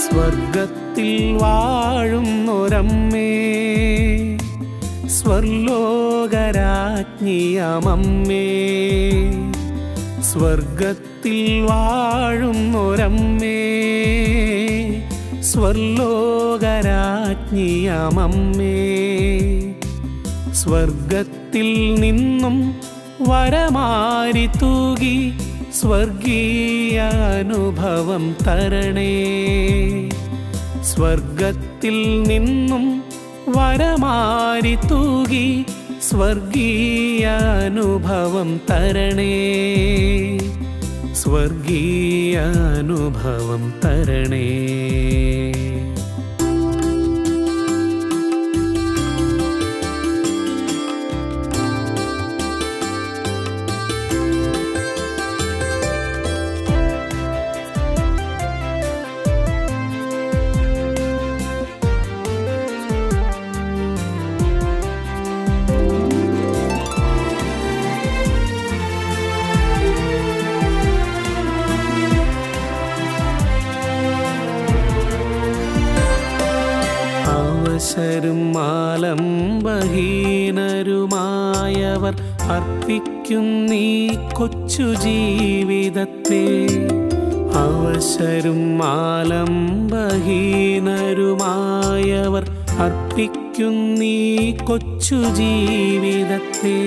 സ്വർഗത്തിൽ വാഴുന്നൊരമ്മേ സ്വർലോകരാജ്ഞിയമമ്മേ സ്വർഗത്തിൽ വാഴുന്നൊരമ്മേ സ്വർലോകരാജ്ഞിയമമ്മേ സ്വർഗത്തിൽ നിന്നും വരമാരി തൂകി സ്വർഗീയാനുഭവം തരണേ സ്വർഗത്തിൽ നിന്നും വരമാരി തൂകി സ്വർഗീയാനുഭവം തരണേ സ്വർഗീയാനുഭവം തരണേ അവശരും ആലംബഹീനരുമായവർ അർപ്പിക്കുന്നീ കൊച്ചു ജീവിതത്തെ അവശരും ആലംബഹീനരുമായവർ അർപ്പിക്കുന്നീ കൊച്ചു ജീവിതത്തെ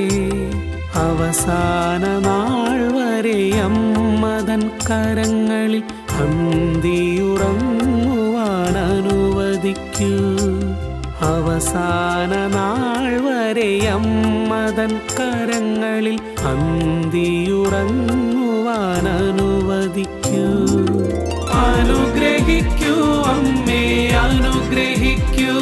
അവസാന നാൾ വരെ അമ്മതൻ കരങ്ങളിൽ അന്തിയുറങ്ങുവാൻ അനുവദിക്കൂ അവസാന നാൾ വരെ അമ്മതൻ കരങ്ങളിൽ അന്തിയുറങ്ങുവാൻ അനുവദിക്കൂ അനുഗ്രഹിക്കൂ അമ്മേ അനുഗ്രഹിക്കൂ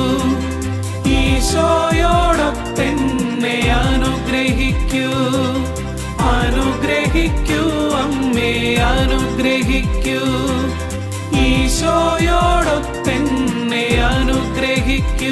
ഈശോയോടൊപ്പെന്നെ അനുഗ്രഹിക്കൂ അനുഗ്രഹിക്കൂ അമ്മേ അനുഗ്രഹിക്കൂ ഈശോയോടൊപ്പെന്നെ അനുഗ്രഹിക്കൂ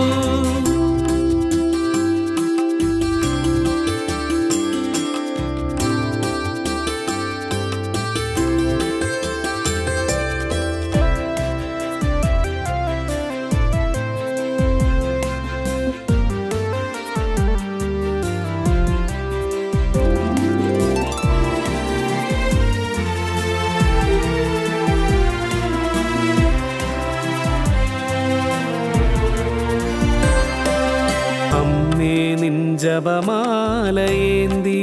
അമ്മേ നിൻ ജപമാലയേന്തി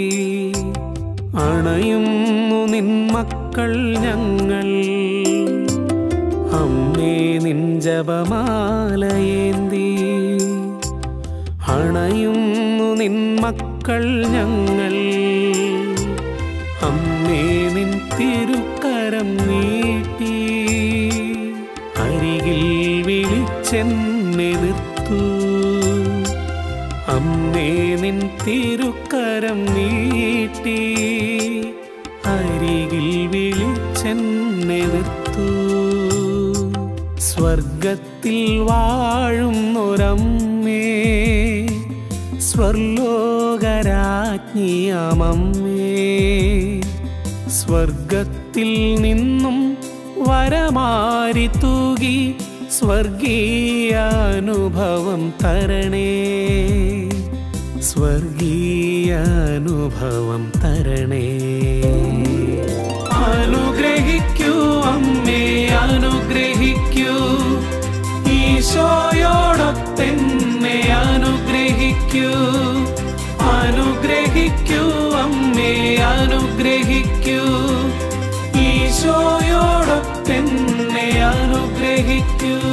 അണയുന്നു നിൻ മക്കൾ ഞങ്ങൾ അമ്മേ നിൻ ജപമാലയേന്തി അണയുന്നു നിൻ മക്കൾ ഞങ്ങൾ അമ്മേ നിൻ തിരുക്കരം നീട്ടി അരികിൽ വിളിച്ചെന്നെ നിർത്തൂ അമ്മേ നിൻ തിരുക്കരം നീട്ടി അരികിൽ വിളിച്ചെന്നെ നിർത്തൂ സ്വർഗത്തിൽ വാഴുന്നൊരമ്മേ സ്വർലോകരാജ്ഞിയമമ്മേ സ്വർഗത്തിൽ നിന്നും വരമാരി തൂകി സ്വർഗീയാനുഭവം തരണേ സ്വർഗീയാനുഭവം തരണേ അനുഗ്രഹിക്കൂ അമ്മേ അനുഗ്രഹിക്കൂ ഈശോയോടൊത്തെന്നെ അനുഗ്രഹിക്കൂ അനുഗ്രഹിക്കൂ അമ്മേ അനുഗ്രഹിക്കൂ ഈശോയോടൊത്തെന്നെ അനുഗ്രഹിക്കൂ